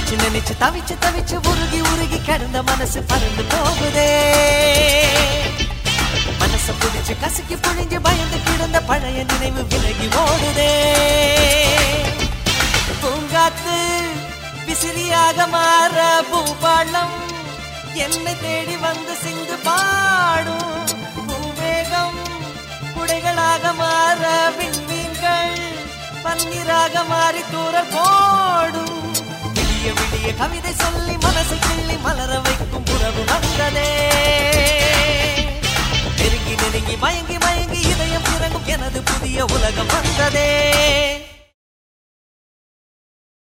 நினைச்சு நினைச்சு தவிச்சு தவிச்சு உருகி உருகி கிடந்த மனசு பறந்து போகுதே மனச புடிச்சு கசக்கி புழிஞ்சு பயந்து கிடந்த பழைய நினைவு விலகி ஓடுதே பூங்காத்து விசிறியாக மாற பூபாளம் என்னை தேடி வந்து சிந்து பாடும் பூவேகம் குடைகளாக மாற விண்மீன்கள் பன்னீராக மாறி தூரல் போடும் விடிய விடிய கவிதை சொல்லி மனசை கிள்ளி மலர வைக்கும் உறவு வந்ததே நெருங்கி நெருங்கி மயங்கி மயங்கி இதயம் இறங்கும் எனது புதிய உலகம் வந்ததே